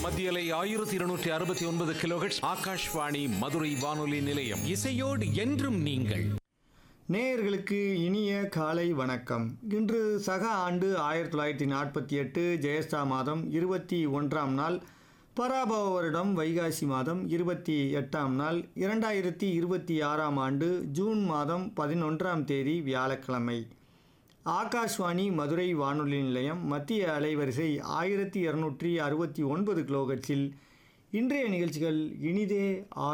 மத்தியலை ஆயிரத்தி இருநூற்றி அறுபத்தி ஒன்பது கிலோஹெட்ஸ் ஆகாஷ்வாணி மதுரை வானொலி நிலையம் இசையோடு என்றும் நீங்கள் நேயர்களுக்கு இனிய காலை வணக்கம் இன்று சக ஆண்டு ஆயிரத்தி தொள்ளாயிரத்தி நாற்பத்தி எட்டு ஜெயஸ்தா மாதம் இருபத்தி ஒன்றாம் நாள் பராபவ வருடம் வைகாசி மாதம் இருபத்தி எட்டாம் நாள் இரண்டாயிரத்தி இருபத்தி ஆறாம் ஆண்டு ஜூன் மாதம் பதினொன்றாம் தேதி வியாழக்கிழமை ஆகாஷ்வாணி மதுரை வானொலி நிலையம் மத்திய அலைவரிசை ஆயிரத்தி இரநூற்றி அறுபத்தி ஒன்பது கிலோகட்ஸில் இன்றைய நிகழ்ச்சிகள் இனிதே